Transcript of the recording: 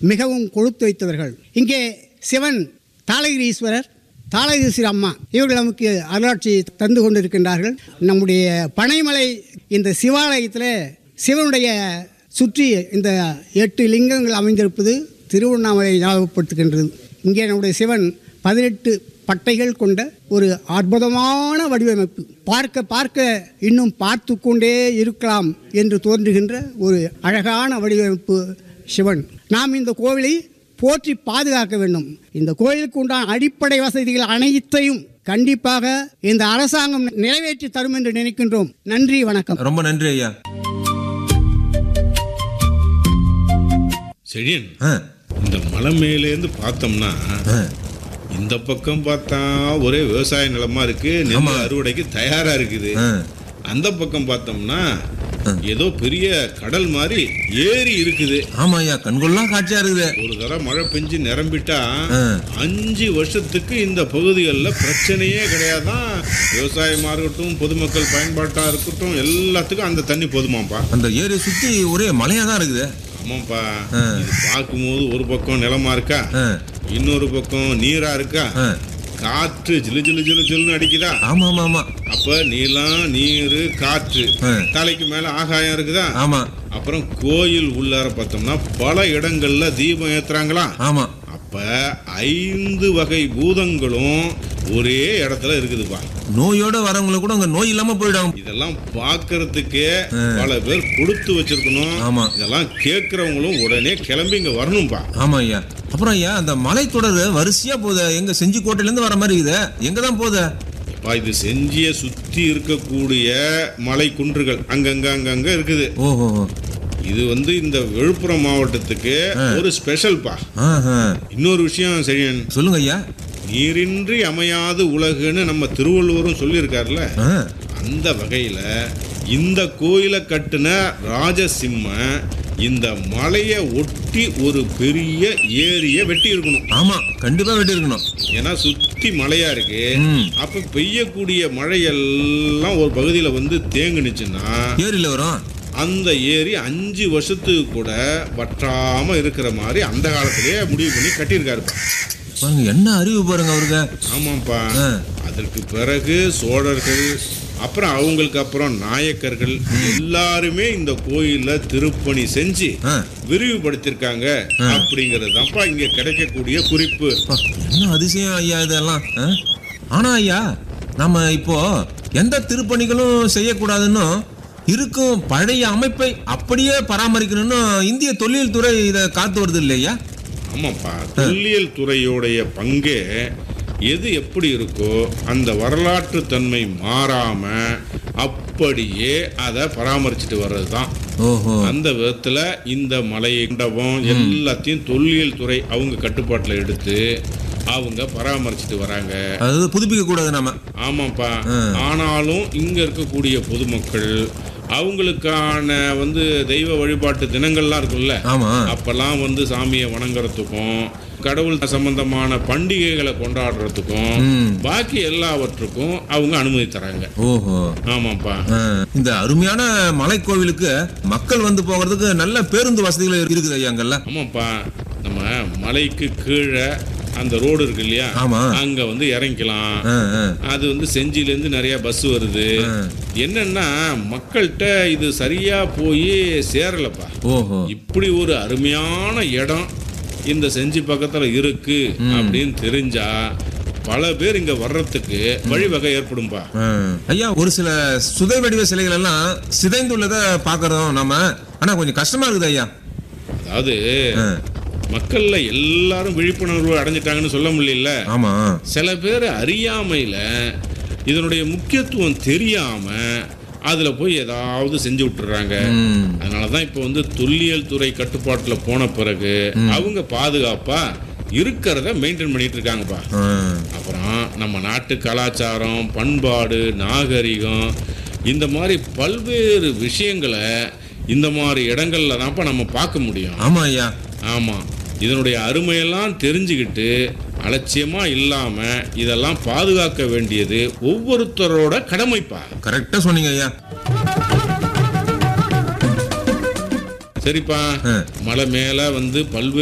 மிகவும் கொடுத்து வைத்தவர்கள் இங்கே சிவன் தாளகிரீஸ்வரர் தாளகிரீஸ்வரர் அம்மா இவர்கள் நமக்கு அருளாட்சி தந்து கொண்டிருக்கின்றார்கள் நம்முடைய பனைமலை இந்த சிவாலயத்தில் சிவனுடைய சுற்றி இந்த எட்டு லிங்கங்கள் அமைந்திருப்பது திருவண்ணாமலை ஞாபகப்படுத்துகின்றது இங்கே நம்முடைய சிவன் பதினெட்டு பட்டைகள் கொண்ட ஒரு அற்புதமான வடிவமைப்பு பார்க்க பார்க்க இன்னும் பார்த்து கொண்டே இருக்கலாம் என்று தோன்றுகின்ற ஒரு அழகான வடிவமைப்பு சிவன் நாம் இந்த கோவிலை போற்றி பாதுகாக்க வேண்டும் இந்த கோயிலுக்கு உண்டான அடிப்படை வசதிகள் அனைத்தையும் கண்டிப்பாக இந்த அரசாங்கம் நிறைவேற்றி தரும் என்று நினைக்கின்றோம் நன்றி வணக்கம் ரொம்ப நன்றி ஐயா செழியன் ஆ, இந்த மலை மேலேருந்து பார்த்தோம்னா ஆ, இந்த பக்கம் பார்த்தா ஒரே விவசாய நிலமா இருக்கு நெல் அறுவடைக்கு தயாரா இருக்குது ஆ. அந்த பக்கம் பார்த்தோம்னா ஏதோ பெரிய கடல் மாதிரி ஏரி இருக்குது ஆமா ஐயா கண்கொள்ளா காட்சியா இருக்குது ஒரு தடவை மழை பெஞ்சு நிரம்பிட்டா ஆ. அஞ்சு வருஷத்துக்கு இந்த பகுதிகளில் பிரச்சனையே கிடையாதான் விவசாயமா இருக்கட்டும் பொதுமக்கள் பயன்பாட்டா இருக்கட்டும் எல்லாத்துக்கும் அந்த தண்ணி போதுமாப்பா அந்த ஏரியை சுத்தி ஒரே மலையா தான் இருக்குது ஆமாப்பா இது பார்க்கும்போது ஒரு பக்கம் நிலமா இருக்கா ஆ, இன்னொரு பக்கம் நீரா இருக்கா ஆ. காற்று ஜிலு ஜிலு ஜிலு ஜிலுன்னு அடிக்குதா ஆமா ஆமா ஆமா அப்ப நீளம் நீர் காற்று ஆ. தலைக்கு மேல ஆகாயம் இருக்குதா ஆமா அப்புறம் கோயில் உள்ளார பார்த்தோம்னா பல இடங்கள்ல தீபம் ஏத்துறாங்களா ஆமா அப்ப ஐந்து வகை பூதங்களும் ஒரே இடத்துல இருக்குதுப்பா நோயோட வரவங்களுக்கு கூட அங்க நோய் இல்லாம போயிடும் இதெல்லாம் பார்க்கறதுக்கே பல பேர் கொடுத்து வச்சிருக்கணும் ஆமா. இதெல்லாம் கேட்கறவங்களும் உடனே கிளம்பி இங்க வரணும்பா ஆமா ஐயா அப்புறம் ஐயா அந்த மலைத்தொடர் வரிசையா போகுது எங்க செஞ்சிக்கோட்டையில இருந்து வர மாதிரி இருக்குது எங்க தான் போகுது அப்பா இது செஞ்சிய சுத்தி இருக்கக்கூடிய மலை குன்றுகள் அங்கங்க அங்கங்க இருக்குது ஓஹோ இது வந்து இந்த விழுப்புரம் மாவட்டத்துக்கு ஒரு ஸ்பெஷல்ப்பா ஆஹா. இன்னொரு விஷயம் செழியன் சொல்லுங்க ஐயா நீரின்றி அமையாது உலகுன்னு நம்ம திருவள்ளுவரும் சொல்லியிருக்காருல்ல ஆ, அந்த வகையில இந்த கோயிலை கட்டுன ராஜசிம்ம இந்த மலையை ஒட்டி ஒரு பெரிய ஏரியை வெட்டி இருக்கணும் ஆமா கண்டிப்பா வெட்டி இருக்கணும் ஏன்னா சுத்தி மலையா இருக்கு ம். அப்ப பெய்யக்கூடிய மழையெல்லாம் ஒரு பகுதியில வந்து தேங்குனுச்சுன்னா ஏரியில வரும் அந்த ஏரி அஞ்சு வருஷத்துக்கு கூட வற்றாம இருக்கிற மாதிரி அந்த காலத்திலேயே முடிவு பண்ணி கட்டியிருக்காருப்பா பாருங்க என்ன அறிவு பாருங்க அவருக்கு ஆமாப்பா ஆ. அதற்கு பிறகு சோழர்கள் அப்புறம் அவங்களுக்கு அப்புறம் நாயக்கர்கள் எல்லாருமே இந்த கோயில்ல திருப்பணி செஞ்சு ஆ. விரிவுபடுத்தியிருக்காங்க அப்படிங்கறதுதான்ப்பா இங்க கிடைக்கக்கூடிய குறிப்பு அப்பா, என்ன அதிசயம் ஐயா இதெல்லாம் ஆ? ஆனா ஐயா நம்ம இப்போ எந்த திருப்பணிகளும் செய்யக்கூடாதுன்னு இருக்கும் பழைய அமைப்பை அப்படியே பராமரிக்கணும்னு இந்திய தொழில் துறை இதை காத்து வருது இல்லையா ஆமாப்பா தொல்லியல் துறையோடைய பங்கே எது எப்படி இருக்கோ அந்த வரலாற்று தன்மை மாறாம அப்படியே அதை பராமரிச்சுட்டு வர்றது தான் ஓஹோ அந்த விதத்துல இந்த மலை மண்டபம் எல்லாத்தையும் தொல்லியல் துறை அவங்க கட்டுப்பாட்டுல எடுத்து அவங்க பராமரிச்சுட்டு வராங்க அதாவது புதுப்பிக்க கூடாது நாம ஆமாப்பா ஆனாலும் இங்க இருக்கக்கூடிய பொதுமக்கள் அவங்களுக்கான வந்து தெய்வ வழிபாட்டு தினங்கள்லாம் இருக்குல்ல ஆமா அப்பெல்லாம் வந்து சாமியை வணங்குறதுக்கும் கடவுள் சம்பந்தமான பண்டிகைகளை கொண்டாடுறதுக்கும் ம். பாக்கி எல்லாவற்றுக்கும் அவங்க அனுமதி தராங்க ஓஹோ ஆமாப்பா ஆ, இந்த அருமையான மலை கோவிலுக்கு மக்கள் வந்து போகிறதுக்கு நல்ல பேருந்து வசதிகள் இருக்குது ஐயா அங்கெல்லாம் ஆமாப்பா நம்ம மலைக்கு கீழே அந்த ரோடு இருக்கு இல்லையா ஆமா. அங்க வந்து இறங்கிக்கலாம் ஆ, ஆ. அது வந்து செஞ்சிலேருந்து நிறைய பஸ் வருது என்னன்னா மக்கள்கிட்ட இது சரியா போய் சேரலப்பா ஓஹோ இப்படி ஒரு அருமையான இடம் இந்த செஞ்சி பக்கத்துல இருக்கு அப்படின்னு தெரிஞ்சா பல பேர் இங்க வர்றதுக்கு வழிவகை ஏற்படும்பா ஆ. ஐயா ஒரு சில சுதை வடிவ சிலைகள் எல்லாம் சிதைந்துள்ளதை பார்க்கறோம் நாம ஆனா கொஞ்சம் கஷ்டமா இருக்குது ஐயா அதாவது ஆ. மக்கள்ல எல்லாரும் விழிப்புணர்வு அடைஞ்சிட்டாங்கன்னு சொல்ல முடியல ஆமா சில பேர் அறியாமையில் இதனுடைய முக்கியத்துவம் தெரியாம அதுல போய் ஏதாவது செஞ்சு விட்டுறாங்க ம். அதனால தான் இப்போ வந்து தொல்லியல் துறை கட்டுப்பாட்டுல போன பிறகு அவங்க பாதுகாப்பா இருக்கிறத மெயின்டைன் பண்ணிட்டு இருக்காங்கப்பா ஆ. அப்புறம் நம்ம நாட்டு கலாச்சாரம் பண்பாடு நாகரிகம் இந்த மாதிரி பல்வேறு விஷயங்களை இந்த மாதிரி இடங்கள்ல தான்ப்பா நம்ம பார்க்க முடியும் ஆமா ஐயா ஆமா இதனுடைய அருமையெல்லாம் தெரிஞ்சுக்கிட்டு அலட்சியமா இல்லாம இதெல்லாம் பாதுகாக்க வேண்டியது ஒவ்வொருத்தரோட கடமைப்பா கரெக்டா சொன்னீங்க ஐயா சரிப்பா ஆ. மலை மேல வந்து பல்வேறு